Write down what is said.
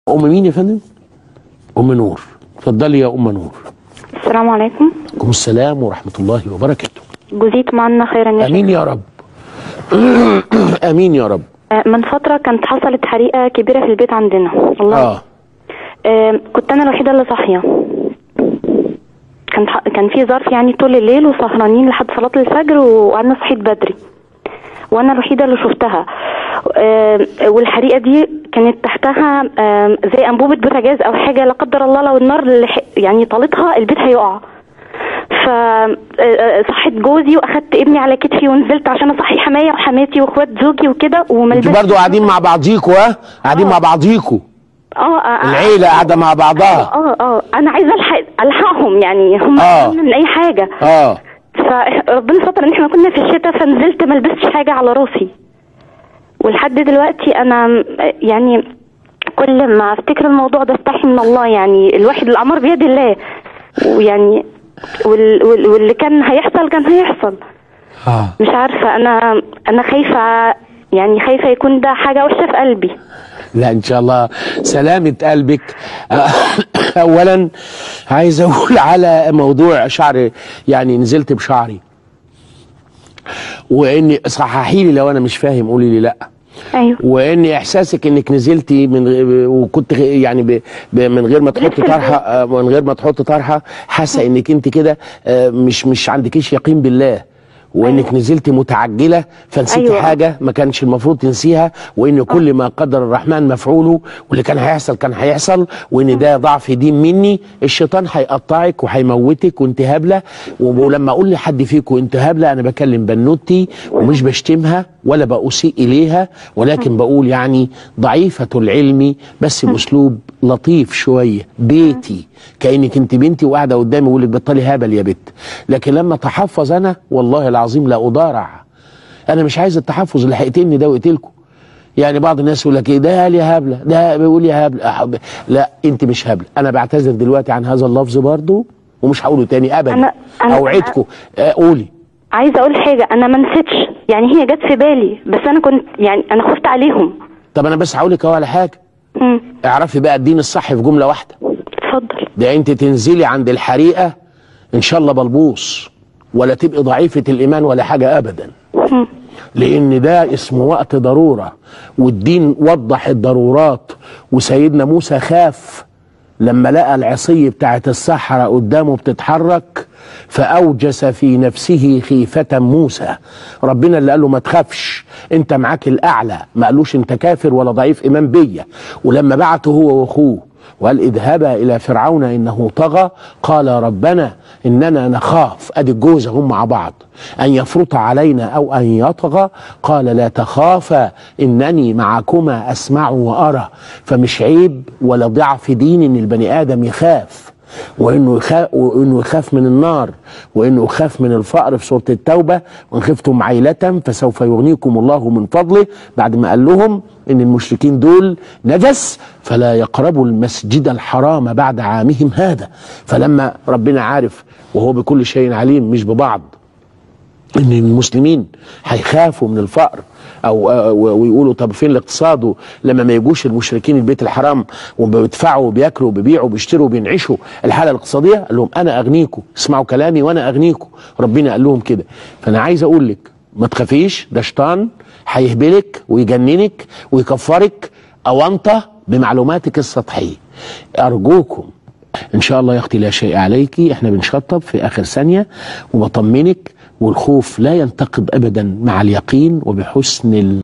ام مين يا فندم ام نور اتفضلي يا ام نور السلام عليكم عليكم السلام ورحمه الله وبركاته جزيتم عنا خيرا يا شيخ امين يا رب امين يا رب آه، من فترة كانت حصلت حريقة كبيرة في البيت عندنا والله اه آه، كنت أنا الوحيدة اللي صاحية كان كان في ظرف يعني طول الليل وسهرانين لحد صلاة الفجر وأنا صحيت بدري وأنا الوحيدة اللي شفتها آه، والحريقة دي كانت تحتها آه، زي أنبوبة بوتاجاز أو حاجة لا قدر الله لو النار لح- يعني طالتها البيت هيقع فصحيت جوزي واخدت ابني على كتفي ونزلت عشان اصحي حماية وحماتي واخوات زوجي وكده وما انتوا لبستش- برضو قاعدين مع بعضيكوا ها قاعدين آه. مع بعضيكوا اه اه العيله قاعده مع بعضها اه اه انا عايزه الحق الحقهم يعني هم آه. أهم من اي حاجه اه فربنا ستر ان احنا كنا في الشتاء فنزلت ما لبستش حاجه على راسي ولحد دلوقتي انا م- يعني كل ما افتكر الموضوع ده استحي من الله يعني الواحد الامر بيد الله ويعني وال وال واللي كان هيحصل كان هيحصل اه مش عارفه انا انا خايفه يعني خايفه يكون ده حاجه وحشه في قلبي لا ان شاء الله سلامة قلبك اولا عايز اقول على موضوع شعر يعني نزلت بشعري واني صححي لي لو انا مش فاهم قولي لي لا ايوه وان احساسك انك نزلتي من غ- وكنت غ- يعني ب... ب... من غير ما تحط طرحه آه، من غير ما تحط طرحه حاسه انك انت كده آه، مش مش عندكيش يقين بالله وانك أيوة. نزلتي متعجله فنسيتي أيوة. حاجه ما كانش المفروض تنسيها وان كل ما قدر الرحمن مفعوله واللي كان هيحصل كان هيحصل وان ده ضعف دين مني الشيطان هيقطعك وهيموتك وانت هبله ولما اقول لحد فيكم انت هبله انا بكلم بنوتي ومش بشتمها ولا بأسيء اليها ولكن بقول يعني ضعيفه العلم بس باسلوب لطيف شويه بيتي كانك انت بنتي وقاعده قدامي واقول لك بطلي هبل يا بت لكن لما اتحفظ انا والله العظيم لا اضارع انا مش عايز التحفظ اللي هيقتلني ده ويقتلكم يعني بعض الناس يقول لك ايه ده قال يا هبله ده بيقول يا هبله أحب. لا انت مش هبله انا بعتذر دلوقتي عن هذا اللفظ برضو ومش هقوله تاني ابدا أنا- أنا- اوعدكم آه، قولي عايزه اقول حاجه انا ما نسيتش يعني هي جت في بالي بس انا كنت يعني انا خفت عليهم طب انا بس هقول لك اهو على حاجه امم اعرفي بقى الدين الصح في جمله واحده اتفضل ده انت تنزلي عند الحريقه ان شاء الله بلبوص ولا تبقي ضعيفه الايمان ولا حاجه ابدا مم. لان ده اسمه وقت ضروره والدين وضح الضرورات وسيدنا موسى خاف لما لقى العصي بتاعت الصحراء قدامه بتتحرك فاوجس في نفسه خيفه موسى ربنا اللي قال له ما تخافش انت معاك الاعلى ما قالوش انت كافر ولا ضعيف ايمان بيا ولما بعته هو واخوه وقال اذهبا الى فرعون انه طغى قال ربنا اننا نخاف ادي الجوز هم مع بعض ان يفرط علينا او ان يطغى قال لا تخافا انني معكما اسمع وارى فمش عيب ولا ضعف دين ان البني ادم يخاف وانه يخاف وانه يخاف من النار وانه يخاف من الفقر في سوره التوبه وان خفتم عيله فسوف يغنيكم الله من فضله بعد ما قال لهم ان المشركين دول نجس فلا يقربوا المسجد الحرام بعد عامهم هذا فلما ربنا عارف وهو بكل شيء عليم مش ببعض ان المسلمين هيخافوا من الفقر او أو- ويقولوا طب فين الاقتصاد لما ما يجوش المشركين البيت الحرام وبيدفعوا وبياكلوا وبيبيعوا وبيشتروا وبينعشوا الحاله الاقتصاديه قال لهم انا اغنيكم اسمعوا كلامي وانا اغنيكم ربنا قال لهم كده فانا عايز اقول لك ما تخافيش ده شيطان هيهبلك ويجننك ويكفرك اونطه بمعلوماتك السطحيه ارجوكم ان شاء الله يا اختي لا شيء عليك احنا بنشطب في اخر ثانيه وبطمنك والخوف لا ينتقد ابدا مع اليقين وبحسن ال